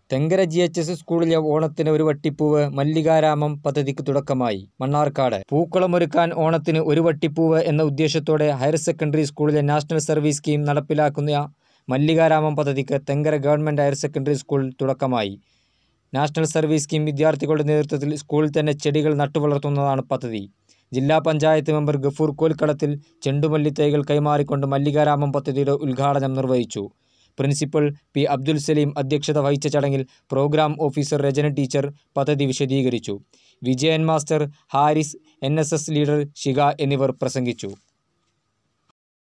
Thenkara G H S സ്കൂളിലെ ഓണത്തിന് ഒരു വട്ടിപ്പൂവ് മല്ലികാരാമം പദ്ധതിക്ക് തുടക്കമായി മണ്ണാർക്കാട് പൂക്കളമൊരുക്കാൻ ഓണത്തിന് ഒരു വട്ടിപ്പൂവ് എന്ന ഉദ്ദേശത്തോടെ ഹയർ സെക്കൻഡറി സ്കൂളിലെ നാഷണൽ സർവീസ് സ്കീം നടപ്പിലാക്കുന്ന മല്ലികാരാമം പദ്ധതിക്ക് തെങ്കര ഗവൺമെൻറ് ഹയർ സെക്കൻഡറി സ്കൂളിൽ തുടക്കമായി നാഷണൽ സർവീസ് സ്കീം വിദ്യാർത്ഥികളുടെ നേതൃത്വത്തിൽ സ്കൂളിൽ തന്നെ ചെടികൾ നട്ടുവളർത്തുന്നതാണ് പദ്ധതി ജില്ലാ പഞ്ചായത്ത് മെമ്പർ ഗഫൂർ കോൽക്കളത്തിൽ ചെണ്ടുമല്ലി തൈകൾ കൈമാറിക്കൊണ്ട് മല്ലികാരാമം പദ്ധതിയുടെ ഉദ്ഘാടനം നിർവഹിച്ചു പ്രിൻസിപ്പൽ പി അബ്ദുൽ സലീം അധ്യക്ഷത വഹിച്ച ചടങ്ങിൽ പ്രോഗ്രാം ഓഫീസർ രചന ടീച്ചർ പദ്ധതി വിശദീകരിച്ചു Vijayan master Haris N leader Shikha എന്നിവർ പ്രസംഗിച്ചു